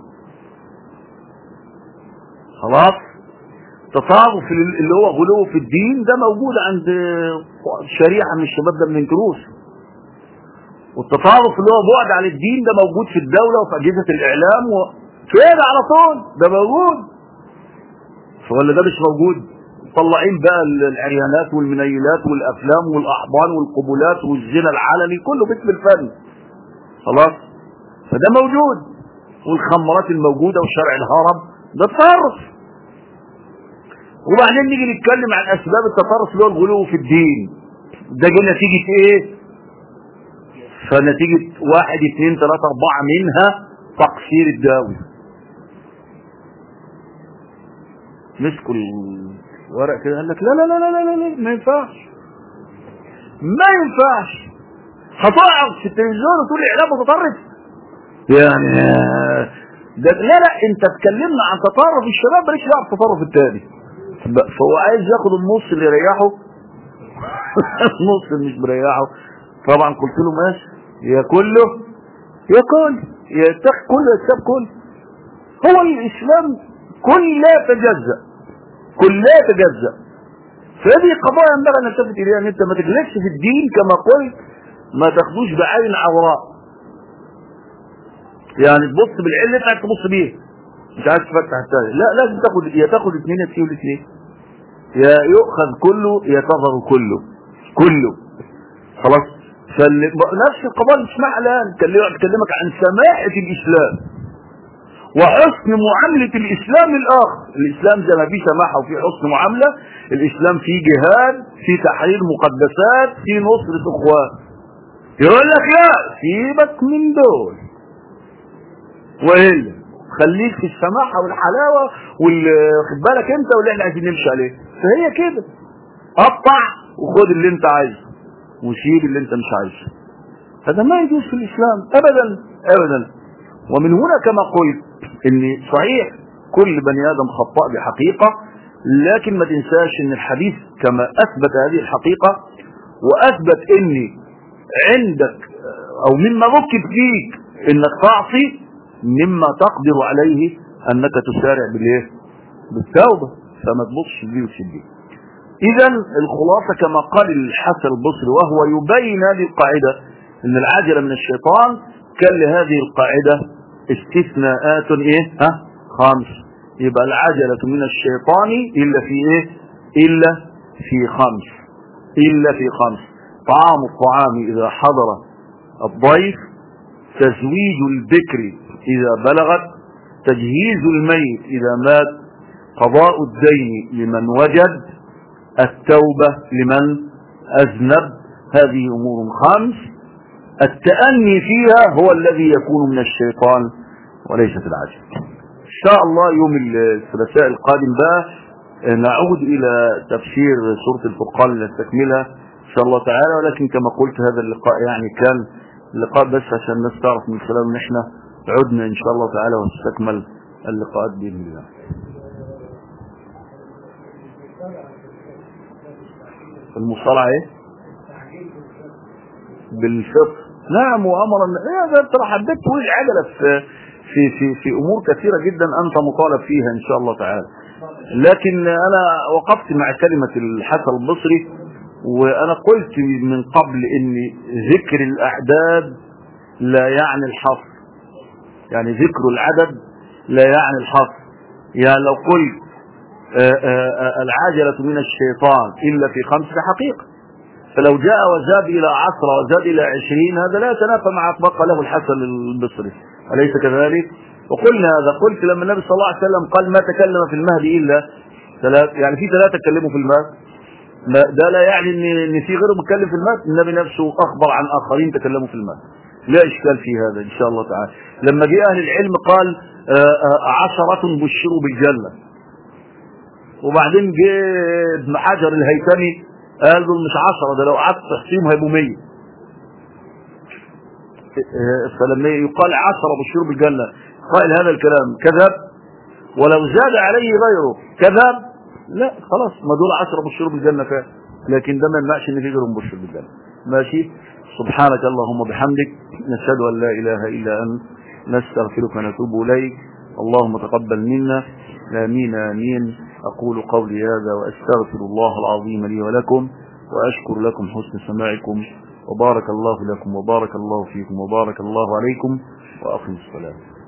خلاص تطابق اللي هو غلو في الدين ده موجود عند شريحة من الشباب ده من الكروس والتطابق اللي هو بعد عن الدين ده موجود في الدولة وفي أجهزة الإعلام و... كده على طول ده موجود ولا ده مش موجود مطلعين بقى العريانات والمنيلات والافلام والاحضان والقبولات والزنا العلني كله باسم الفن خلاص فده موجود والخمرات الموجوده وشرع الهرم ده تطرف وبعدين نيجي نتكلم عن اسباب التطرف اللي هو الغلو في الدين ده جه نتيجه ايه فنتيجه واحد اثنين ثلاثه اربعه منها تقصير الداوي مسكوا الورق كده قال لك لا لا لا لا لا لا ما ينفعش ما ينفعش هتقعد في التلفزيون وتقول اعلام متطرف يعني ده لا لا انت اتكلمنا عن تطرف الشباب ماليش دعوه بالتطرف التاني فهو عايز ياخد النص اللي يريحه النص اللي مش مريحه طبعا قلت له ماشي يا كله يا كل يا كله يا كله هو الاسلام كل لا يتجزأ كل لا يتجزأ فهذه قضايا ينبغي ان نلتفت اليها ان انت ما تجلسش في الدين كما قلت ما تاخدوش بعين عوراء يعني تبص بالعله بتاعك تبص بيها مش عايز تفتح الثاني لا لازم تاخد يا تاخد اثنين يا تسيب الاثنين يا يؤخذ كله يا تظهر كله كله خلاص نفس القضايا اللي تسمعها الان تكلمك عن سماحه الاسلام وحسن معاملة الإسلام الآخر الإسلام زي ما فيه سماحة وفيه حسن معاملة الإسلام فيه جهاد فيه تحرير مقدسات فيه نصرة إخوان يقول لك لا سيبك من دول وإلا خليك في السماحة والحلاوة واخد بالك أنت واللي احنا عايزين نمشي عليه فهي كده قطع وخد اللي أنت عايزه وسيب اللي أنت مش عايزه هذا ما يجوز في الإسلام أبدا أبدا ومن هنا كما قلت ان صحيح كل بني ادم خطاء بحقيقة لكن ما تنساش ان الحديث كما اثبت هذه الحقيقة واثبت ان عندك او مما ركب فيك انك تعصي مما تقدر عليه انك تسارع بالايه بالتوبة فما تبصش بيه وتسيب اذا الخلاصة كما قال الحسن البصري وهو يبين هذه القاعدة ان العاجلة من الشيطان كان لهذه القاعدة استثناءات ايه ها خمس يبقى العجلة من الشيطان الا في ايه الا في خمس الا في خمس طعام الطعام اذا حضر الضيف تزويج البكر اذا بلغت تجهيز الميت اذا مات قضاء الدين لمن وجد التوبة لمن اذنب هذه امور خمس التأني فيها هو الذي يكون من الشيطان وليس في العجل إن شاء الله يوم الثلاثاء القادم بقى نعود إلى تفسير سورة الفرقان لنستكملها إن شاء الله تعالى ولكن كما قلت هذا اللقاء يعني كان لقاء بس عشان الناس تعرف من خلال ان احنا عدنا ان شاء الله تعالى ونستكمل اللقاءات باذن الله. المصارعة ايه؟ بالفطر نعم وامر ايه ده انت حبيت تقول العجله في في في في امور كثيره جدا انت مطالب فيها ان شاء الله تعالى لكن انا وقفت مع كلمه الحسن البصري وانا قلت من قبل ان ذكر الاعداد لا يعني الحصر يعني ذكر العدد لا يعني الحصر يعني لو قلت العاجلة من الشيطان إلا في خمس حقيقة فلو جاء وزاد إلى عشرة وزاد إلى عشرين هذا لا يتنافى مع أطبق له الحسن البصري أليس كذلك وقلنا هذا قلت لما النبي صلى الله عليه وسلم قال ما تكلم في المهد إلا ثلاث يعني في ثلاثة تكلموا في المهد ده لا يعني ان ان في غيره متكلم في المهد النبي نفسه اخبر عن اخرين تكلموا في المهد لا اشكال في هذا ان شاء الله تعالى لما جاء اهل العلم قال عشرة بشروا بالجنة وبعدين جه ابن حجر الهيثمي قال دول مش عشرة ده لو قعدت تحصيهم هيبقوا 100 فلما يقال عشرة بشروا بالجنة قائل هذا الكلام كذب ولو زاد عليه غيره كذب لا خلاص ما دول عشرة بشروا بالجنة فعلا لكن ده ما يمنعش ان في غيرهم بشر بالجنة ماشي سبحانك اللهم وبحمدك نشهد ان لا اله الا انت نستغفرك ونتوب اليك اللهم تقبل منا امين امين اقول قولي هذا واستغفر الله العظيم لي ولكم واشكر لكم حسن سماعكم وبارك الله لكم وبارك الله فيكم وبارك الله عليكم واقم الصلاه